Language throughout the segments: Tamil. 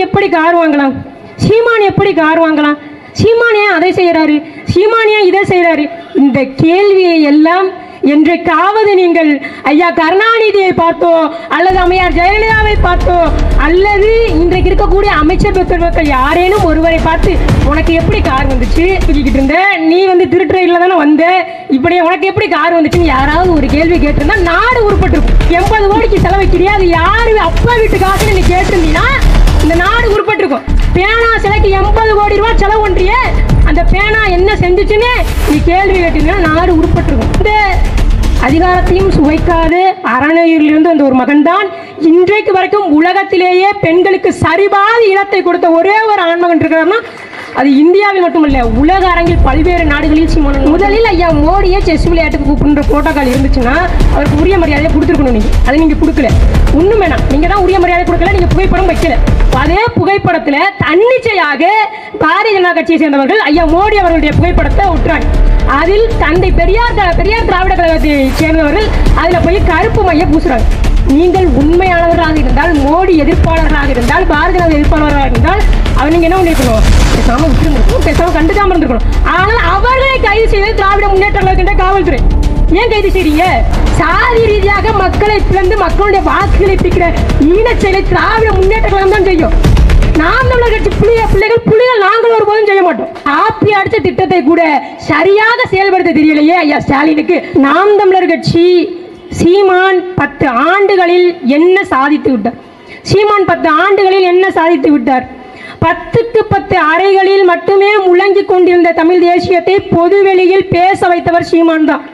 எப்படி கார் வாங்கலாம் சீமான் எப்படி கார் வாங்கலாம் சீமான் ஏன் அதை செய்கிறாரு சீமான் ஏன் இதை செய்கிறாரு இந்த கேள்வியை எல்லாம் என்றைக்காவது நீங்கள் ஐயா கருணாநிதியை பார்த்தோ அல்லது அம்மையார் ஜெயலலிதாவை பார்த்தோ அல்லது இன்றைக்கு இருக்கக்கூடிய அமைச்சர் பெற்றோர்கள் யாரேனும் ஒருவரை பார்த்து உனக்கு எப்படி கார் வந்துச்சு தூக்கிக்கிட்டு இருந்த நீ வந்து திருட்டுறையில் தானே வந்த இப்படி உனக்கு எப்படி கார் வந்துச்சுன்னு யாராவது ஒரு கேள்வி கேட்டிருந்தா நாடு உருப்பட்டிருக்கும் எண்பது கோடிக்கு செலவைக்கிறியா அது யாரு அப்பா வீட்டு காசுன்னு நீ கேட்டிருந்தீங்கன்னா இந்த நாடு உருப்பட்டிருக்கும் பேனா சிலைக்கு எண்பது கோடி ரூபாய் செலவு பண்றியே அந்த பேனா என்ன செஞ்சுச்சுன்னு நீ கேள்வி கேட்டீங்கன்னா நாடு உருப்பட்டிருக்கும் இந்த அதிகாரத்தையும் சுவைக்காது அறநெறியிலிருந்து வந்த ஒரு மகன்தான் இன்றைக்கு வரைக்கும் உலகத்திலேயே பெண்களுக்கு சரிபாதி இடத்தை கொடுத்த ஒரே ஒரு ஆண்மகன் இருக்கிறார்னா அது இந்தியாவில் மட்டுமல்ல உலக அரங்கில் பல்வேறு நாடுகளில் சீமானன் முதலில் ஐயா மோடியே செஸ் விளையாட்டுக்கு கூப்பிடுற புரோட்டோகால் இருந்துச்சுன்னா அவருக்கு உரிய மரியாதையை கொடுத்துருக்கணும் நீங்க அதை நீங்க கொடுக்கல ஒண்ணும் வேணாம் நீங்க தான் உரிய மரியாதை கொடுக்கல நீங்க புகைப்படம் வைக்கல அதே புகைப்படத்துல தன்னிச்சையாக பாரதிய ஜனதா கட்சியை சேர்ந்தவர்கள் ஐயா மோடி அவர்களுடைய புகைப்படத்தை விட்டுறாங்க அதில் தந்தை பெரியார் த- பெரியார் திராவிட கழகத்தை சேர்ந்தவர்கள் அதுல போய் கருப்பு மைய பூசுறாங்க நீங்கள் உண்மையானவர்களாக இருந்தால் மோடி எதிர்ப்பாளர்களாக இருந்தால் பாரதிய ஜனதா எதிர்ப்பாளர்களாக இருந்தால் அவர் நீங்க என்ன பண்ணிருக்கணும் பேசாம விட்டுருந்துருக்கணும் பேசாம கண்டுக்காம இருந்திருக்கணும் ஆனால் அவர்களை கைது செய்தது திராவிட முன்னேற்ற கழகத்தின் காவல்துறை ஏன் கைது செய்றீங்க சாதி ரீதியாக மக்களை பிளந்து மக்களுடைய வாக்குகளை பிடிக்கிற ஈனச் செயலை திராவிட முன்னேற்ற கழகம் தான் செய்யும் நாம் தமிழர் கட்சி புலிய பிள்ளைகள் புலிகள் நாங்கள் ஒருபோதும் செய்ய மாட்டோம் ஆப்பி அடிச்ச திட்டத்தை கூட சரியாக செயல்படுத்த தெரியலையே ஐயா ஸ்டாலினுக்கு நாம் தமிழர் கட்சி சீமான் பத்து ஆண்டுகளில் என்ன சாதித்து விட்டார் சீமான் பத்து ஆண்டுகளில் என்ன சாதித்து விட்டார் பத்துக்கு பத்து அறைகளில் மட்டுமே முழங்கிக் கொண்டிருந்த தமிழ் தேசியத்தை பொதுவெளியில் பேச வைத்தவர் சீமான் தான்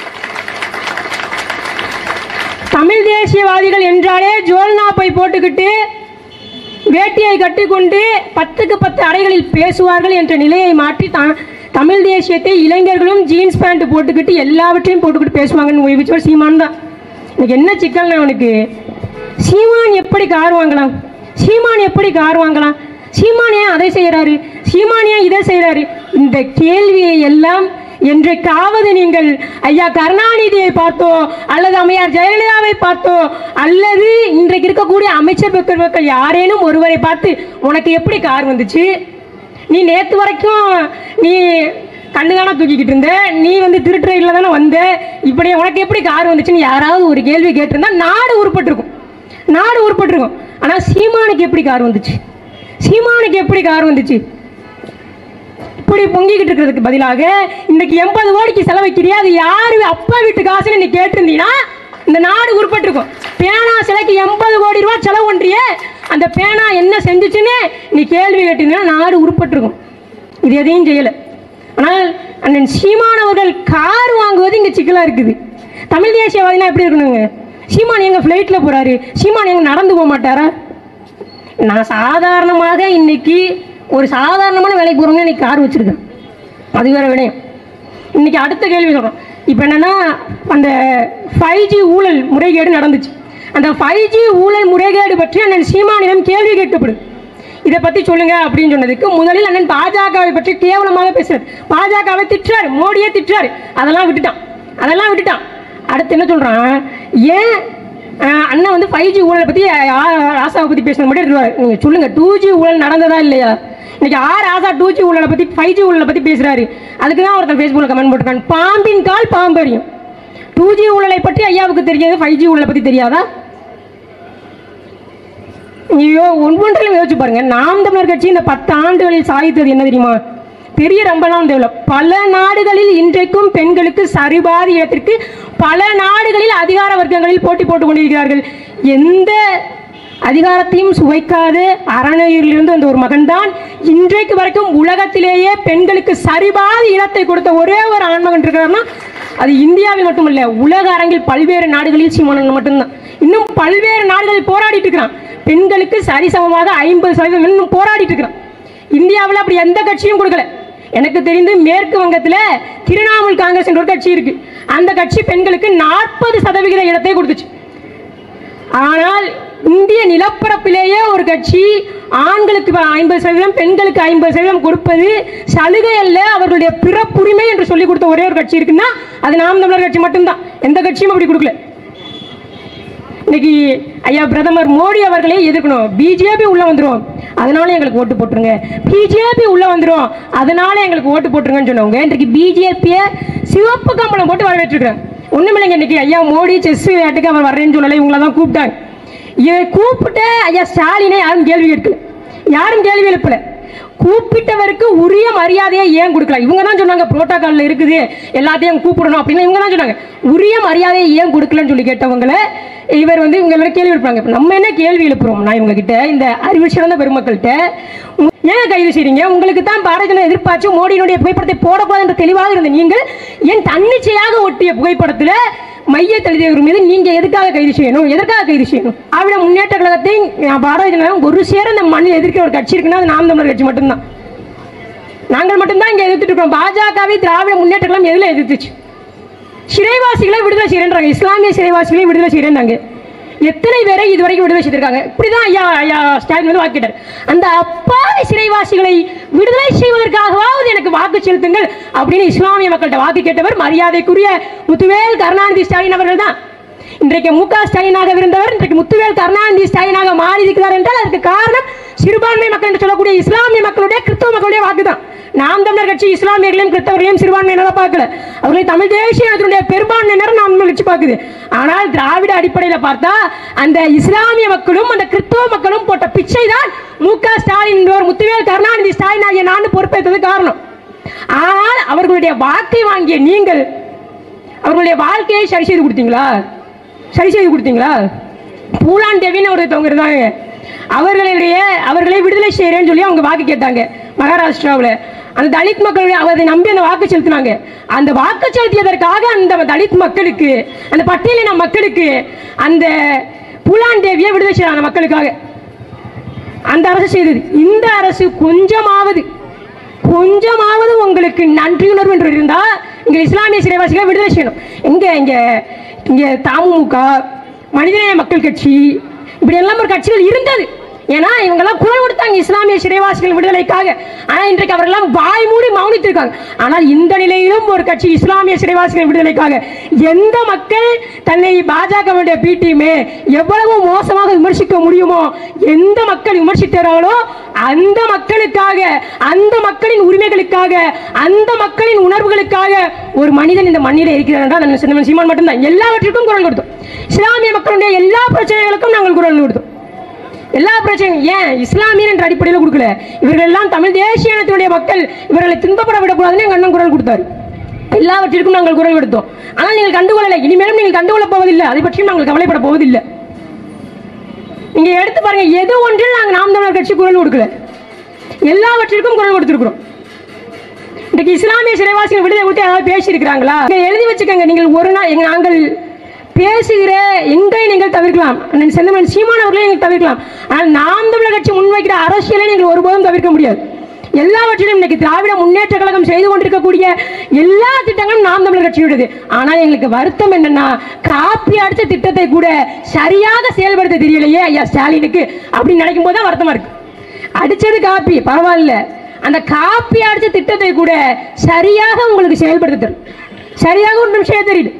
தமிழ் தேசியவாதிகள் என்றாலே ஜோல்னா பை போட்டுக்கிட்டு வேட்டியை கட்டிக்கொண்டு பத்துக்கு பத்து அறைகளில் பேசுவார்கள் என்ற நிலையை மாற்றி தான் தமிழ் தேசியத்தை இளைஞர்களும் ஜீன்ஸ் பேண்ட் போட்டுக்கிட்டு எல்லாவற்றையும் போட்டுக்கிட்டு பேசுவாங்கன்னு ஊகிச்சவர் சீமான் தான் இன்னைக்கு என்ன சிக்கல்னா அவனுக்கு சீமான் எப்படி கார் வாங்கலாம் சீமான் எப்படி கார் வாங்கலாம் சீமான் ஏன் அதை செய்கிறாரு சீமான் ஏன் இதை செய்கிறாரு இந்த கேள்வியை எல்லாம் என்றைக்காவது நீங்கள் ஐயா கருணாநிதியை பார்த்தோ அல்லது அம்மையார் ஜெயலலிதாவை பார்த்தோ அல்லது இன்றைக்கு இருக்கக்கூடிய அமைச்சர் பெற்றோர்கள் யாரேனும் ஒருவரை பார்த்து உனக்கு எப்படி கார் வந்துச்சு நீ நேத்து வரைக்கும் நீ கண்ணுதானே தூக்கிக்கிட்டு இருந்த நீ வந்து திருட்டுறையில் தானே வந்த இப்படி உனக்கு எப்படி கார் வந்துச்சுன்னு யாராவது ஒரு கேள்வி கேட்டிருந்தா நாடு உருப்பட்டிருக்கும் நாடு உருப்பட்டிருக்கும் ஆனால் சீமானுக்கு எப்படி கார் வந்துச்சு சீமானுக்கு எப்படி கார் வந்துச்சு இப்படி பொங்கிக்கிட்டு இருக்கிறதுக்கு பதிலாக இன்னைக்கு எண்பது கோடிக்கு செலவைக்கிறியா அது யாரு அப்பா வீட்டு காசுன்னு நீ கேட்டிருந்தீங்கன்னா இந்த நாடு உருப்பட்டிருக்கும் பேனா சிலைக்கு எண்பது கோடி ரூபாய் செலவு பண்றியே அந்த பேனா என்ன செஞ்சுச்சுன்னு நீ கேள்வி கேட்டீங்கன்னா நாடு உருப்பட்டிருக்கும் இது எதையும் செய்யலை ஆனால் அண்ணன் சீமான் அவர்கள் கார் வாங்குவது இங்கே சிக்கலாக இருக்குது தமிழ் தேசியவாதினா எப்படி இருக்கணுங்க சீமான் எங்க ஃப்ளைட்டில் போறாரு சீமான் எங்க நடந்து போக மாட்டாரா நான் சாதாரணமாக இன்னைக்கு ஒரு சாதாரணமான வேலைக்கு போகிறோம்னு இன்னைக்கு கார் வச்சிருக்கேன் அது வேற விடயம் இன்னைக்கு அடுத்த கேள்வி சொல்கிறோம் இப்போ என்னன்னா அந்த ஃபைவ் ஜி ஊழல் முறைகேடு நடந்துச்சு அந்த ஃபைவ் ஜி ஊழல் முறைகேடு பற்றி அண்ணன் சீமானிடம் கேள்வி கேட்கப்படுது இதை பற்றி சொல்லுங்க அப்படின்னு சொன்னதுக்கு முதலில் அண்ணன் பாஜகவை பற்றி கேவலமாக பேசுறாரு பாஜகவை திட்டுறாரு மோடியே திட்டுறாரு அதெல்லாம் விட்டுட்டான் அதெல்லாம் விட்டுட்டான் அடுத்து என்ன சொல்றான் ஏன் அஹ், அண்ணன் வந்து ஃபைவ் ஜி ஊழலை பற்றி ராசாவை பற்றி பேசுனது மட்டும் எடுத்துருவாரு நீங்கள் சொல்லுங்கள் டூ ஜி ஊழல் நடந்ததா இல்லையா இன்னைக்கு ஆர் ராசா டூ ஜி ஊழலை பற்றி ஃபைவ் ஜி ஊழலை பற்றி பேசுறாரு அதுக்கு தான் ஒருத்தன் ஃபேஸ்புக்கில் கமெண்ட் போட்டிருக்கான் பாம்பின் கால் பாம்பறியும் டூ ஜி ஊழலை பற்றி ஐயாவுக்கு தெரியாது ஃபைவ் ஜி ஊழலை பற்றி தெரியாதா ஐயோ ஒவ்வொன்றிலும் யோசிச்சு பாருங்க நாம் தமிழர் கட்சி இந்த பத்து ஆண்டுகளில் சாதித்தது என்ன தெரியுமா பெரிய ரொம்பலாம் தேவையில்ல பல நாடுகளில் இன்றைக்கும் பெண்களுக்கு சரிபாதி இடத்திற்கு பல நாடுகளில் அதிகார வர்க்கங்களில் போட்டி போட்டுக் கொண்டிருக்கிறார்கள் எந்த அதிகாரத்தையும் சுவைக்காது அறநெறியிலிருந்து வந்த ஒரு மகன்தான் இன்றைக்கு வரைக்கும் உலகத்திலேயே பெண்களுக்கு சரிபாதி இடத்தை கொடுத்த ஒரே ஒரு ஆண்மகன் இருக்கிறார்னா அது இந்தியாவில் மட்டுமல்ல உலக அரங்கில் பல்வேறு நாடுகளில் சீமானன் மட்டும்தான் இன்னும் பல்வேறு நாடுகளில் போராடிட்டு இருக்கிறான் பெண்களுக்கு சரிசமமாக ஐம்பது சதவீதம் இன்னும் போராடிட்டு இருக்கிறான் இந்தியாவில் அப்படி எந்த கட்சியும் கொடுக்கல எனக்கு தெரிந்து மேற்கு வங்கத்தில் திரிணாமுல் காங்கிரஸ் என்ற ஒரு கட்சி இருக்கு அந்த கட்சி பெண்களுக்கு நாற்பது சதவிகித இடத்தை கொடுத்துச்சு ஆனால் இந்திய நிலப்பரப்பிலேயே ஒரு கட்சி ஆண்களுக்கு ஐம்பது சதவீதம் பெண்களுக்கு ஐம்பது சதவீதம் கொடுப்பது சலுகை அல்ல அவர்களுடைய பிறப்புரிமை என்று சொல்லி கொடுத்த ஒரே ஒரு கட்சி இருக்குன்னா அது நாம் தமிழர் கட்சி மட்டும்தான் எந்த கட்சியும் அப்படி கொடுக்கல இன்னைக்கு ஐயா பிரதமர் மோடி அவர்களே எதிர்க்கணும் பிஜேபி உள்ள வந்துரும் அதனால எங்களுக்கு ஓட்டு போட்டுருங்க பிஜேபி உள்ள வந்துரும் அதனால எங்களுக்கு ஓட்டு போட்டுருங்கன்னு சொன்னவங்க இன்றைக்கு பிஜேபியை சிவப்பு கம்பளம் போட்டு வரவேற்றிருக்காங்க ஒண்ணுமில்லைங்க இன்னைக்கு ஐயா மோடி செஸ் விளையாட்டுக்கு அவர் வர்றேன்னு சொல்லலை இவங்கள தான் கூப்பிட்டாங்க இதை கூப்பிட்ட ஐயா ஸ்டாலினை யாரும் கேள்வி கேட்கல யாரும் கேள்வி எழுப்பல கூப்பிட்டவருக்கு உரிய மரியாதையை ஏன் கொடுக்கல இவங்க தான் சொன்னாங்க புரோட்டோகால்ல இருக்குது எல்லாத்தையும் கூப்பிடணும் அப்படின்னு இவங்க தான் சொன்னாங்க உரிய மரியாதையை ஏன் கொடுக்கலன்னு சொல்லி கேட்டவங்கள இவர் வந்து இவங்க எல்லாரும் கேள்வி எழுப்புறாங்க இப்ப நம்ம என்ன கேள்வி எழுப்புறோம் நான் இவங்க கிட்ட இந்த அறிவு சிறந்த பெருமக்கள்கிட்ட உ- ஏன் கைது செய்றீங்க உங்களுக்கு தான் பாரதிய ஜனதா எதிர்பார்த்து மோடியினுடைய புகைப்படத்தை போடக்கூடாது என்ற தெளிவாக இருந்த நீங்கள் ஏன் தன்னிச்சையாக ஒட்டிய புகைப்படத்தில் மைய தலைவர் மீது நீங்க எதுக்காக கைது செய்யணும் எதற்காக கைது செய்யணும் ஆவிட முன்னேற்ற கழகத்தை அஹ், பாரதிய ஜனதா ஒரு சேர இந்த மண்ணில் எதிர்க்கிற ஒரு கட்சி இருக்குன்னா அது நாம் தமிழர் கட்சி மட்டும்தான் நாங்கள் மட்டும்தான் இங்க எதிர்த்துட்டு இருக்கோம் பாஜகவை திராவிட முன்னேற்ற கழகம் எதுல எதிர்த்துச்சு சிறைவாசிகளை விடுதலை செய்யறேன்றாங்க இஸ்லாமிய சிறைவாசிகளை விடுதலை செய்யறேன்னாங்க எத்தனை பேரை இதுவரைக்கும் விடுதலை செய்திருக்காங்க இப்படிதான் ஐயா ஐயா ஸ்டாலின் வந்து வாக்கிட்டார் அந்த அப்பாவி சிறைவாசிகளை விடுதலை செய்வதற்காகவாவது எனக்கு வாக்கு செலுத்துங்கள் அப்படின்னு இஸ்லாமிய மக்கள்கிட்ட வாக்கு கேட்டவர் மரியாதைக்குரிய முத்துவேல் கருணாநிதி ஸ்டாலின் அவர்கள் தான் இன்றைக்கு மு க ஸ்டாலினாக இருந்தவர் இன்றைக்கு முத்துவேல் கருணாநிதி ஸ்டாலினாக மாறி இருக்கிறார் என்றால் அதற்கு காரணம் சிறுபான்மை மக்கள் என்று சொல்லக்கூடிய இஸ்லாமிய மக்களுடைய கிறிஸ்தவ மக்களுடைய வாக்கு தான் நாம் தமிழர் கட்சி இஸ்லாமியர்களையும் கிறிஸ்தவர்களையும் சிறுபான்மையினராக பார்க்கல அவர்களை தமிழ் தேசிய இனத்தினுடைய பெரும்பான்மையினர் நாம் தமிழர் கட்சி பார்க்குது ஆனால் திராவிட அடிப்படையில் பார்த்தா அந்த இஸ்லாமிய மக்களும் அந்த கிறிஸ்தவ மக்களும் போட்ட பிச்சை தான் மு க ஸ்டாலின் என்பவர் முத்துவேல் கருணாநிதி ஸ்டாலின் ஆகிய நான் பொறுப்பேற்றது காரணம் ஆனால் அவர்களுடைய வாக்கை வாங்கிய நீங்கள் அவர்களுடைய வாழ்க்கையை சரி செய்து கொடுத்தீங்களா சரி செய்து கொடுத்தீங்களா பூலான் தேவின்னு ஒருத்தவங்க இருந்தாங்க அவர்களுடைய அவர்களை விடுதலை செய்கிறேன்னு சொல்லி அவங்க வாக்கு கேட்டாங்க மகாராஷ்டிராவில் அந்த தலித் மக்களுடைய அவரை நம்பி அந்த வாக்கு செலுத்தினாங்க அந்த வாக்கு செலுத்தியதற்காக அந்த தலித் மக்களுக்கு அந்த பட்டியலின மக்களுக்கு அந்த பூலான் தேவியை விடுதலை செய்யறாங்க அந்த மக்களுக்காக அந்த அரசு செய்தது இந்த அரசு கொஞ்சமாவது கொஞ்சமாவது உங்களுக்கு நன்றியுணர்வு என்று இருந்தா இங்க இஸ்லாமிய சிறைவாசிகளை விடுதலை செய்யணும் எங்க இங்க இங்க தமுக மனிதநேய மக்கள் கட்சி இப்படி எல்லாம் ஒரு கட்சிகள் இருந்தது ஏன்னா இவங்கெல்லாம் குரல் கொடுத்தாங்க இஸ்லாமிய சிறைவாசிகள் விடுதலைக்காக ஆனா இன்றைக்கு அவரெல்லாம் வாய் மூடி மௌனித்திருக்காங்க ஆனால் இந்த நிலையிலும் ஒரு கட்சி இஸ்லாமிய சிறைவாசிகள் விடுதலைக்காக எந்த மக்கள் தன்னை பாஜகவுடைய பிடிஎம்ஏ எவ்வளவு மோசமாக விமர்சிக்க முடியுமோ எந்த மக்கள் விமர்சித்தார்களோ அந்த மக்களுக்காக அந்த மக்களின் உரிமைகளுக்காக அந்த மக்களின் உணர்வுகளுக்காக ஒரு மனிதன் இந்த மண்ணிலே இருக்கிறார் என்றால் அந்த சின்னமன் சீமான் மட்டும்தான் எல்லாவற்றிற்கும் குரல் கொடுத்தோம் இஸ்லாமிய மக்களுடைய எல்லா பிரச்சனைகளுக்கும் நாங்கள் குரல் கொடுத்தோம் எல்லா பிரச்சனையும் ஏன் இஸ்லாமியர் என்ற அடிப்படையில் கொடுக்கல இவர்கள் எல்லாம் தமிழ் தேசிய இனத்தினுடைய மக்கள் இவர்களை துன்பப்பட விடக்கூடாதுன்னு எங்கள் அண்ணன் குரல் கொடுத்தாரு எல்லாவற்றிற்கும் நாங்கள் குரல் கொடுத்தோம் ஆனால் நீங்கள் கண்டுகொள்ளலை இனிமேலும் நீங்கள் கண்டுகொள்ளப் போவதில்லை அதை பற்றியும் நாங்கள் கவலைப்பட போவதில்லை நீங்க எடுத்து பாருங்க எது ஒன்றில் நாங்கள் நாம் தமிழர் கட்சி குரல் கொடுக்கல எல்லாவற்றிற்கும் குரல் கொடுத்திருக்கிறோம் இன்னைக்கு இஸ்லாமிய சிறைவாசிகள் விடுதலை விட்டு யாராவது பேசியிருக்கிறாங்களா இங்க எழுதி வச்சுக்கோங்க நீங்கள் ஒரு நாள் எங்க- நாங்கள் பேசுகிற எங்களை நீங்கள் தவிர்க்கலாம் அண்ணன் செந்தமன் சீமான் அவர்களே நீங்கள் தவிர்க்கலாம் ஆனால் நாம் தமிழர் கட்சி முன்வைக்கிற அரசியலை நீங்கள் ஒருபோதும் தவிர்க்க முடியாது எல்லாவற்றிலும் இன்னைக்கு திராவிட முன்னேற்ற கழகம் செய்து கொண்டிருக்கக்கூடிய எல்லா திட்டங்களும் நாம் தமிழர் கட்சியுடையது ஆனால் எங்களுக்கு வருத்தம் என்னன்னா காப்பி அடிச்ச திட்டத்தை கூட சரியாக செயல்படுத்த தெரியலையே ஐயா ஸ்டாலினுக்கு அப்படின்னு நினைக்கும் போது தான் வருத்தமா இருக்கு அடிச்சது காப்பி பரவாயில்ல அந்த காப்பி அடிச்ச திட்டத்தை கூட சரியாக உங்களுக்கு செயல்படுத்த தெரியும் சரியாக ஒரு விஷயம் தெரியுது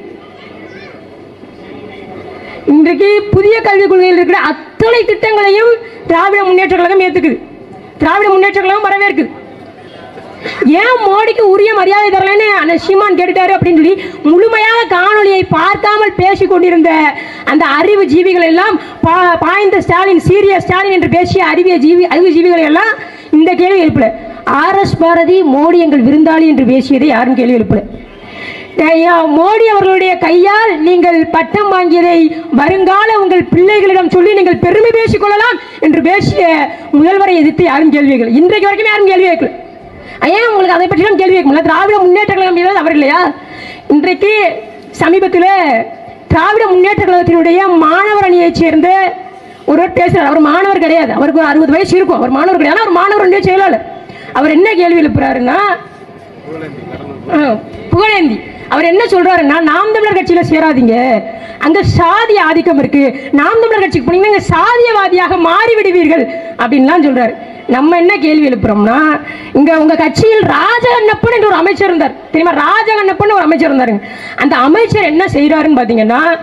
இன்றைக்கு புதிய கல்விக் கொள்கையில் இருக்கிற அத்தனை திட்டங்களையும் திராவிட முன்னேற்ற கழகம் ஏத்துக்குது திராவிட முன்னேற்ற கழகம் வரவேற்குது ஏன் மோடிக்கு உரிய மரியாதை தரலன்னு அண்ணன் சீமான் கேட்டுட்டாரு அப்படின்னு சொல்லி முழுமையாக காணொளியை பார்க்காமல் பேசிக் கொண்டிருந்த அந்த அறிவு ஜீவிகள் எல்லாம் பா- பாய்ந்த ஸ்டாலின் சீரிய ஸ்டாலின் என்று பேசிய அறிவிய ஜீவி அறிவு ஜீவிகளை எல்லாம் இந்த கேள்வி எழுப்பல ஆர் எஸ் பாரதி மோடி எங்கள் விருந்தாளி என்று பேசியதை யாரும் கேள்வி எழுப்பல ஐயா, மோடி அவர்களுடைய கையால் நீங்கள் பட்டம் வாங்கியதை வருங்கால உங்கள் பிள்ளைகளிடம் சொல்லி நீங்கள் பெருமை பேசிக் கொள்ளலாம் என்று பேசிய முதல்வரை எதிர்த்து யாரும் கேள்வி கேட்கல இன்றைக்கு வரைக்கும் யாரும் கேள்வி கேட்கல ஏன் உங்களுக்கு அதை பற்றிலாம் கேள்வி கேட்க முடியல திராவிட முன்னேற்ற கழகம் மீது அவர் இல்லையா இன்றைக்கு சமீபத்தில் திராவிட முன்னேற்ற கழகத்தினுடைய மாணவர் அணியைச் சேர்ந்த ஒருவர் பேசுறார் அவர் மாணவர் கிடையாது அவருக்கு ஒரு அறுபது வயசு இருக்கும் அவர் மாணவர் கிடையாது ஆனா அவர் மாணவர் அணியை செயலாளர் அவர் என்ன கேள்வி எழுப்புறாருன்னா ஆ, புகழேந்தி அவர் என்ன சொல்றாருன்னா நாம் தமிழர் கட்சியில சேராதீங்க அங்க சாதி ஆதிக்கம் இருக்கு நாம் தமிழர் கட்சிக்கு போனீங்கன்னா இங்க சாதியவாதியாக மாறி விடுவீர்கள் அப்படின்லாம் சொல்றாரு நம்ம என்ன கேள்வி எழுப்புறோம்னா இங்க உங்க கட்சியில் ராஜகண்ணப்பன் என்ற ஒரு அமைச்சர் இருந்தார் தெரியுமா ராஜகண்ணப்பன் ஒரு அமைச்சர் இருந்தாருங்க அந்த அமைச்சர் என்ன செய்யறாருன்னு பாத்தீங்கன்னா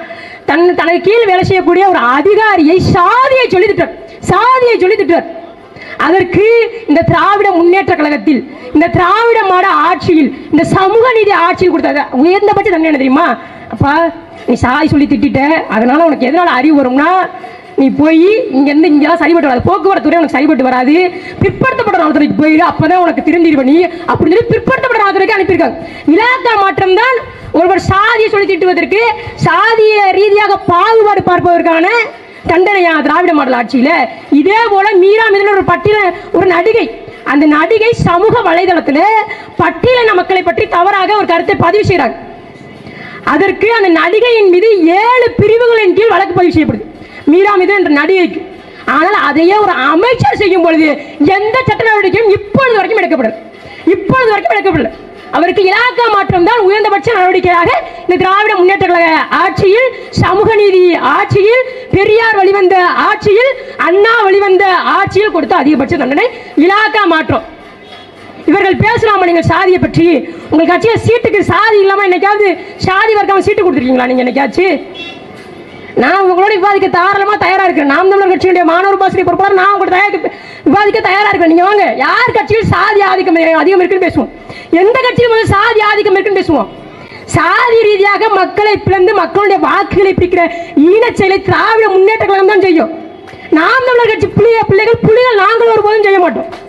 தன் தனக்கு கீழ் வேலை செய்யக்கூடிய ஒரு அதிகாரியை சாதியை சொல்லி திட்டார் சாதியை சொல்லி திட்டார் அதற்கு இந்த திராவிட முன்னேற்ற கழகத்தில் இந்த திராவிட மாட ஆட்சியில் இந்த சமூக நீதி ஆட்சியில் கொடுத்தாங்க உயர்ந்தபட்ச தண்டனை என்ன தெரியுமா அப்பா நீ சாதி சொல்லி திட்டிட்ட அதனால உனக்கு எதனால அறிவு வரும்னா நீ போய் இங்க இருந்து இங்கெல்லாம் சரிபட்டு வராது போக்குவரத்து துறை உனக்கு சரிபட்டு வராது பிற்படுத்தப்பட்ட நலத்துறைக்கு போயிடு அப்பதான் உனக்கு திருந்திடுவ நீ அப்படின்னு சொல்லி பிற்படுத்தப்பட்ட நலத்துறைக்கு அனுப்பியிருக்காங்க இலாக்கா மாற்றம் தான் ஒருவர் சாதியை சொல்லி திட்டுவதற்கு சாதிய ரீதியாக பாகுபாடு பார்ப்பதற்கான தண்டனையா திராவிட மாடல் ஆட்சியில இதே போல மீரா மீதில் ஒரு பட்டியல ஒரு நடிகை அந்த நடிகை சமூக வலைதளத்துல பட்டியலின மக்களை பற்றி தவறாக ஒரு கருத்தை பதிவு செய்றாங்க அதற்கு அந்த நடிகையின் மீது ஏழு பிரிவுகளின் கீழ் வழக்கு பதிவு செய்யப்படுது மீரா மீது என்ற நடிகைக்கு ஆனால் அதையே ஒரு அமைச்சர் செய்யும் பொழுது எந்த சட்ட நடவடிக்கையும் இப்பொழுது வரைக்கும் எடுக்கப்படல இப்பொழுது வரைக்கும் எடுக்கப்படல அவருக்கு இலாக்கா மாற்றம் தான் உயர்ந்தபட்ச நடவடிக்கையாக இந்த திராவிட முன்னேற்ற கழக ஆட்சியில் சமூக நீதி ஆட்சியில் பெரியார் வழிவந்த ஆட்சியில் அண்ணா வழிவந்த ஆட்சியில் கொடுத்த அதிகபட்ச தண்டனை இலாக்கா மாற்றம் இவர்கள் பேசலாமா நீங்கள் சாதியை பற்றி உங்கள் கட்சியில் சீட்டுக்கு சாதி இல்லாம என்னைக்காவது சாதி வர்க்கம் சீட்டு கொடுத்துருக்கீங்களா நீங்க என்னைக்காச்சு நான் உங்களோட விவாதிக்க தாராளமா தயாரா இருக்கேன் நாம் தமிழர் கட்சியுடைய மாணவர் பாசிரி பொறுப்பாளர் நான் உங்களோட தயாரிக்க விவாதிக்க தயாரா இருக்கேன் நீங்க வாங்க யார் கட்சியில் சாதி ஆதிக்கம் அதிகம் இருக்குன்னு பேசுவோம் எந்த கட்சியில் முதல்ல சாதி ஆதிக்கம் இருக்குன்னு பேசுவோம் சாதி ரீதியாக மக்களை பிளந்து மக்களுடைய வாக்குகளை பிரிக்கிற ஈனச் செயலை திராவிட முன்னேற்ற கழகம் தான் செய்யும் நாம் தமிழர் கட்சி புள்ளிய பிள்ளைகள் புலிகள் நாங்கள் ஒருபோதும் செய்ய மாட்டோம்